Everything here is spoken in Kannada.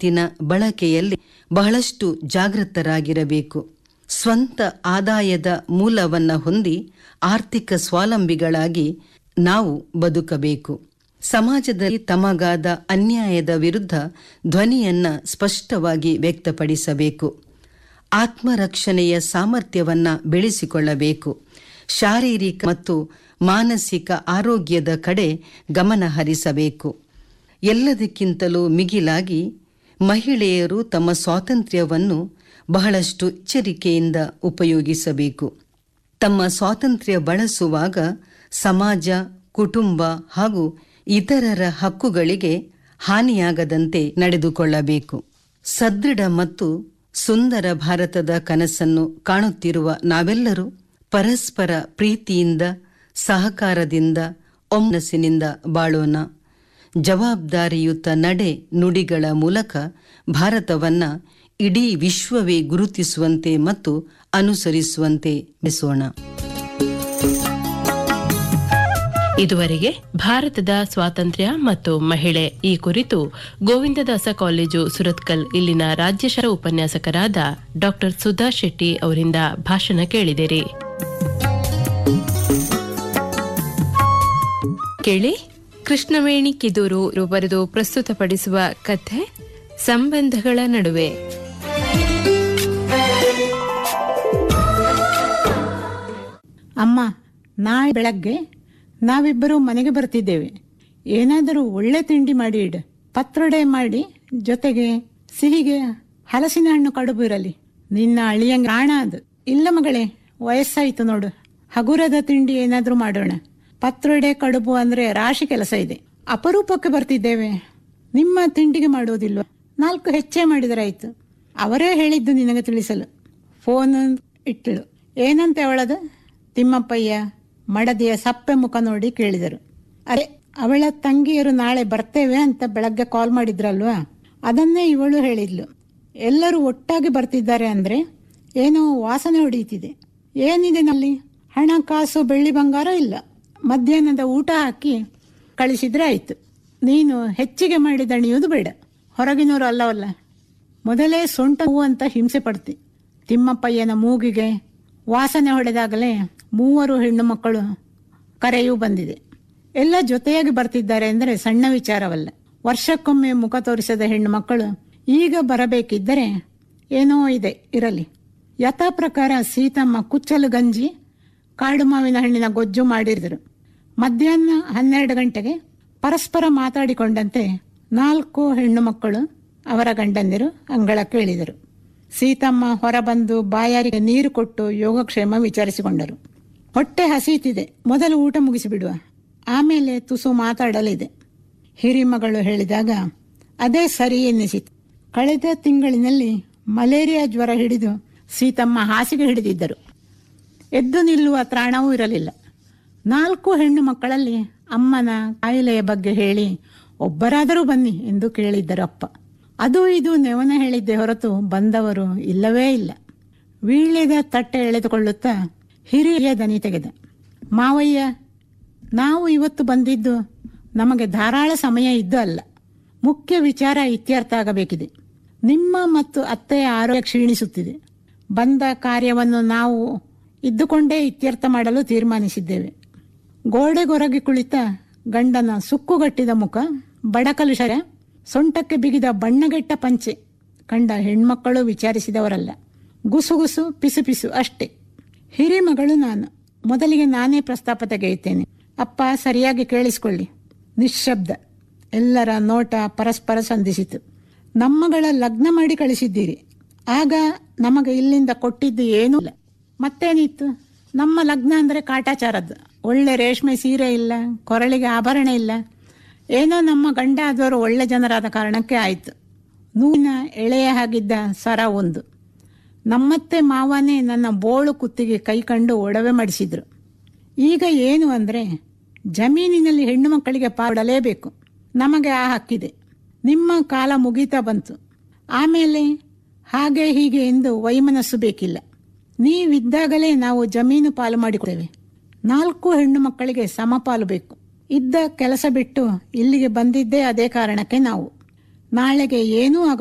ಸಂಪತ್ತಿನ ಬಳಕೆಯಲ್ಲಿ ಬಹಳಷ್ಟು ಜಾಗೃತರಾಗಿರಬೇಕು ಸ್ವಂತ ಆದಾಯದ ಮೂಲವನ್ನ ಹೊಂದಿ ಆರ್ಥಿಕ ಸ್ವಾವಲಂಬಿಗಳಾಗಿ ನಾವು ಬದುಕಬೇಕು ಸಮಾಜದಲ್ಲಿ ತಮಗಾದ ಅನ್ಯಾಯದ ವಿರುದ್ಧ ಧ್ವನಿಯನ್ನ ಸ್ಪಷ್ಟವಾಗಿ ವ್ಯಕ್ತಪಡಿಸಬೇಕು ಆತ್ಮರಕ್ಷಣೆಯ ಸಾಮರ್ಥ್ಯವನ್ನ ಬೆಳೆಸಿಕೊಳ್ಳಬೇಕು ಶಾರೀರಿಕ ಮತ್ತು ಮಾನಸಿಕ ಆರೋಗ್ಯದ ಕಡೆ ಗಮನ ಹರಿಸಬೇಕು ಎಲ್ಲದಕ್ಕಿಂತಲೂ ಮಿಗಿಲಾಗಿ ಮಹಿಳೆಯರು ತಮ್ಮ ಸ್ವಾತಂತ್ರ್ಯವನ್ನು ಬಹಳಷ್ಟು ಎಚ್ಚರಿಕೆಯಿಂದ ಉಪಯೋಗಿಸಬೇಕು ತಮ್ಮ ಸ್ವಾತಂತ್ರ್ಯ ಬಳಸುವಾಗ ಸಮಾಜ ಕುಟುಂಬ ಹಾಗೂ ಇತರರ ಹಕ್ಕುಗಳಿಗೆ ಹಾನಿಯಾಗದಂತೆ ನಡೆದುಕೊಳ್ಳಬೇಕು ಸದೃಢ ಮತ್ತು ಸುಂದರ ಭಾರತದ ಕನಸನ್ನು ಕಾಣುತ್ತಿರುವ ನಾವೆಲ್ಲರೂ ಪರಸ್ಪರ ಪ್ರೀತಿಯಿಂದ ಸಹಕಾರದಿಂದ ಒಮ್ಮನಸ್ಸಿನಿಂದ ಬಾಳೋಣ ಜವಾಬ್ದಾರಿಯುತ ನಡೆ ನುಡಿಗಳ ಮೂಲಕ ಭಾರತವನ್ನ ಇಡೀ ವಿಶ್ವವೇ ಗುರುತಿಸುವಂತೆ ಮತ್ತು ಅನುಸರಿಸುವಂತೆ ಬೆಸೋಣ ಇದುವರೆಗೆ ಭಾರತದ ಸ್ವಾತಂತ್ರ್ಯ ಮತ್ತು ಮಹಿಳೆ ಈ ಕುರಿತು ಗೋವಿಂದದಾಸ ಕಾಲೇಜು ಸುರತ್ಕಲ್ ಇಲ್ಲಿನ ರಾಜ್ಯಶಾಸ್ತ್ರ ಉಪನ್ಯಾಸಕರಾದ ಡಾಕ್ಟರ್ ಸುಧಾ ಶೆಟ್ಟಿ ಅವರಿಂದ ಭಾಷಣ ಕೇಳಿದಿರಿ ಕೇಳಿ ಕೃಷ್ಣವೇಣಿ ಕಿದೂರು ಬರೆದು ಪ್ರಸ್ತುತಪಡಿಸುವ ಕಥೆ ಸಂಬಂಧಗಳ ನಡುವೆ ಅಮ್ಮ ನಾಳೆ ಬೆಳಗ್ಗೆ ನಾವಿಬ್ಬರು ಮನೆಗೆ ಬರ್ತಿದ್ದೇವೆ ಏನಾದರೂ ಒಳ್ಳೆ ತಿಂಡಿ ಮಾಡಿ ಇಡು ಪತ್ರೊಡೆ ಮಾಡಿ ಜೊತೆಗೆ ಸಿಹಿಗೆ ಹಲಸಿನ ಹಣ್ಣು ಕಡುಬು ಇರಲಿ ನಿನ್ನ ಅಳಿಯಂಗ ಪ್ರಾಣ ಅದು ಇಲ್ಲ ಮಗಳೇ ವಯಸ್ಸಾಯ್ತು ನೋಡು ಹಗುರದ ತಿಂಡಿ ಏನಾದ್ರೂ ಮಾಡೋಣ ಪತ್ರೊಡೆ ಕಡುಬು ಅಂದ್ರೆ ರಾಶಿ ಕೆಲಸ ಇದೆ ಅಪರೂಪಕ್ಕೆ ಬರ್ತಿದ್ದೇವೆ ನಿಮ್ಮ ತಿಂಡಿಗೆ ಮಾಡೋದಿಲ್ವ ನಾಲ್ಕು ಹೆಚ್ಚೇ ಮಾಡಿದರಾಯ್ತು ಅವರೇ ಹೇಳಿದ್ದು ನಿನಗೆ ತಿಳಿಸಲು ಫೋನ್ ಇಟ್ಟಳು ಏನಂತೆ ಅವಳದು ತಿಮ್ಮಪ್ಪಯ್ಯ ಮಡದಿಯ ಸಪ್ಪೆ ಮುಖ ನೋಡಿ ಕೇಳಿದರು ಅರೆ ಅವಳ ತಂಗಿಯರು ನಾಳೆ ಬರ್ತೇವೆ ಅಂತ ಬೆಳಗ್ಗೆ ಕಾಲ್ ಮಾಡಿದ್ರಲ್ವಾ ಅದನ್ನೇ ಇವಳು ಹೇಳಿದ್ಲು ಎಲ್ಲರೂ ಒಟ್ಟಾಗಿ ಬರ್ತಿದ್ದಾರೆ ಅಂದ್ರೆ ಏನೋ ವಾಸನೆ ಹೊಡೆಯುತ್ತಿದೆ ಏನಿದೆ ನಲ್ಲಿ ಹಣ ಕಾಸು ಬೆಳ್ಳಿ ಬಂಗಾರ ಇಲ್ಲ ಮಧ್ಯಾಹ್ನದ ಊಟ ಹಾಕಿ ಕಳಿಸಿದ್ರೆ ಆಯ್ತು ನೀನು ಹೆಚ್ಚಿಗೆ ಮಾಡಿ ದಣಿಯುವುದು ಬೇಡ ಹೊರಗಿನವರು ಅಲ್ಲವಲ್ಲ ಮೊದಲೇ ಸೊಂಟ ಹೂ ಅಂತ ಹಿಂಸೆ ಪಡ್ತಿ ತಿಮ್ಮಪ್ಪಯ್ಯನ ಮೂಗಿಗೆ ವಾಸನೆ ಹೊಡೆದಾಗಲೇ ಮೂವರು ಹೆಣ್ಣು ಮಕ್ಕಳು ಕರೆಯೂ ಬಂದಿದೆ ಎಲ್ಲ ಜೊತೆಯಾಗಿ ಬರ್ತಿದ್ದಾರೆ ಅಂದರೆ ಸಣ್ಣ ವಿಚಾರವಲ್ಲ ವರ್ಷಕ್ಕೊಮ್ಮೆ ಮುಖ ತೋರಿಸದ ಹೆಣ್ಣು ಮಕ್ಕಳು ಈಗ ಬರಬೇಕಿದ್ದರೆ ಏನೋ ಇದೆ ಇರಲಿ ಯಥಾ ಪ್ರಕಾರ ಸೀತಮ್ಮ ಕುಚ್ಚಲು ಗಂಜಿ ಕಾಡು ಮಾವಿನ ಹಣ್ಣಿನ ಗೊಜ್ಜು ಮಾಡಿದ್ರು ಮಧ್ಯಾಹ್ನ ಹನ್ನೆರಡು ಗಂಟೆಗೆ ಪರಸ್ಪರ ಮಾತಾಡಿಕೊಂಡಂತೆ ನಾಲ್ಕು ಹೆಣ್ಣು ಮಕ್ಕಳು ಅವರ ಗಂಡಂದಿರು ಅಂಗಳಕ್ಕೆ ಇಳಿದರು ಸೀತಮ್ಮ ಹೊರಬಂದು ಬಾಯಾರಿಗೆ ನೀರು ಕೊಟ್ಟು ಯೋಗಕ್ಷೇಮ ವಿಚಾರಿಸಿಕೊಂಡರು ಹೊಟ್ಟೆ ಹಸೀತಿದೆ ಮೊದಲು ಊಟ ಮುಗಿಸಿಬಿಡುವ ಆಮೇಲೆ ತುಸು ಮಾತಾಡಲಿದೆ ಹಿರಿಮಗಳು ಹೇಳಿದಾಗ ಅದೇ ಸರಿ ಎನ್ನಿಸಿತು ಕಳೆದ ತಿಂಗಳಿನಲ್ಲಿ ಮಲೇರಿಯಾ ಜ್ವರ ಹಿಡಿದು ಸೀತಮ್ಮ ಹಾಸಿಗೆ ಹಿಡಿದಿದ್ದರು ಎದ್ದು ನಿಲ್ಲುವ ತ್ರಾಣವೂ ಇರಲಿಲ್ಲ ನಾಲ್ಕು ಹೆಣ್ಣು ಮಕ್ಕಳಲ್ಲಿ ಅಮ್ಮನ ಕಾಯಿಲೆಯ ಬಗ್ಗೆ ಹೇಳಿ ಒಬ್ಬರಾದರೂ ಬನ್ನಿ ಎಂದು ಕೇಳಿದ್ದರು ಅಪ್ಪ ಅದು ಇದು ನೆವನ ಹೇಳಿದ್ದೆ ಹೊರತು ಬಂದವರು ಇಲ್ಲವೇ ಇಲ್ಲ ವೀಳ್ಯದ ತಟ್ಟೆ ಎಳೆದುಕೊಳ್ಳುತ್ತಾ ಹಿರಿಯ ದನಿ ತೆಗೆದ ಮಾವಯ್ಯ ನಾವು ಇವತ್ತು ಬಂದಿದ್ದು ನಮಗೆ ಧಾರಾಳ ಸಮಯ ಇದ್ದು ಅಲ್ಲ ಮುಖ್ಯ ವಿಚಾರ ಇತ್ಯರ್ಥ ಆಗಬೇಕಿದೆ ನಿಮ್ಮ ಮತ್ತು ಅತ್ತೆಯ ಆರೋಗ್ಯ ಕ್ಷೀಣಿಸುತ್ತಿದೆ ಬಂದ ಕಾರ್ಯವನ್ನು ನಾವು ಇದ್ದುಕೊಂಡೇ ಇತ್ಯರ್ಥ ಮಾಡಲು ತೀರ್ಮಾನಿಸಿದ್ದೇವೆ ಗೋಡೆಗೊರಗಿ ಕುಳಿತ ಗಂಡನ ಸುಕ್ಕುಗಟ್ಟಿದ ಮುಖ ಬಡಕಲು ಶರ ಸೊಂಟಕ್ಕೆ ಬಿಗಿದ ಬಣ್ಣಗೆಟ್ಟ ಪಂಚೆ ಕಂಡ ಹೆಣ್ಮಕ್ಕಳು ವಿಚಾರಿಸಿದವರಲ್ಲ ಗುಸುಗುಸು ಪಿಸು ಪಿಸು ಅಷ್ಟೇ ಹಿರಿಮಗಳು ನಾನು ಮೊದಲಿಗೆ ನಾನೇ ಪ್ರಸ್ತಾಪ ತೆಗೆಯುತ್ತೇನೆ ಅಪ್ಪ ಸರಿಯಾಗಿ ಕೇಳಿಸಿಕೊಳ್ಳಿ ನಿಶ್ಶಬ್ದ ಎಲ್ಲರ ನೋಟ ಪರಸ್ಪರ ಸಂಧಿಸಿತು ನಮ್ಮಗಳ ಲಗ್ನ ಮಾಡಿ ಕಳಿಸಿದ್ದೀರಿ ಆಗ ನಮಗೆ ಇಲ್ಲಿಂದ ಕೊಟ್ಟಿದ್ದು ಏನೂ ಇಲ್ಲ ಮತ್ತೇನಿತ್ತು ನಮ್ಮ ಲಗ್ನ ಅಂದರೆ ಕಾಟಾಚಾರದ್ದು ಒಳ್ಳೆ ರೇಷ್ಮೆ ಸೀರೆ ಇಲ್ಲ ಕೊರಳಿಗೆ ಆಭರಣ ಇಲ್ಲ ಏನೋ ನಮ್ಮ ಗಂಡ ಆದವರು ಒಳ್ಳೆ ಜನರಾದ ಕಾರಣಕ್ಕೆ ಆಯಿತು ನೂನ ಎಳೆಯ ಹಾಗಿದ್ದ ಸರ ಒಂದು ನಮ್ಮತ್ತೆ ಮಾವನೇ ನನ್ನ ಬೋಳು ಕುತ್ತಿಗೆ ಕೈ ಕಂಡು ಒಡವೆ ಮಾಡಿಸಿದ್ರು ಈಗ ಏನು ಅಂದರೆ ಜಮೀನಿನಲ್ಲಿ ಹೆಣ್ಣು ಮಕ್ಕಳಿಗೆ ಪಾಡಲೇಬೇಕು ನಮಗೆ ಆ ಹಕ್ಕಿದೆ ನಿಮ್ಮ ಕಾಲ ಮುಗೀತಾ ಬಂತು ಆಮೇಲೆ ಹಾಗೆ ಹೀಗೆ ಎಂದು ವೈಮನಸ್ಸು ಬೇಕಿಲ್ಲ ನೀವಿದ್ದಾಗಲೇ ನಾವು ಜಮೀನು ಪಾಲು ಮಾಡಿಕೊಡ್ತೇವೆ ನಾಲ್ಕು ಹೆಣ್ಣು ಮಕ್ಕಳಿಗೆ ಸಮಪಾಲು ಬೇಕು ಇದ್ದ ಕೆಲಸ ಬಿಟ್ಟು ಇಲ್ಲಿಗೆ ಬಂದಿದ್ದೇ ಅದೇ ಕಾರಣಕ್ಕೆ ನಾವು ನಾಳೆಗೆ ಏನೂ ಆಗ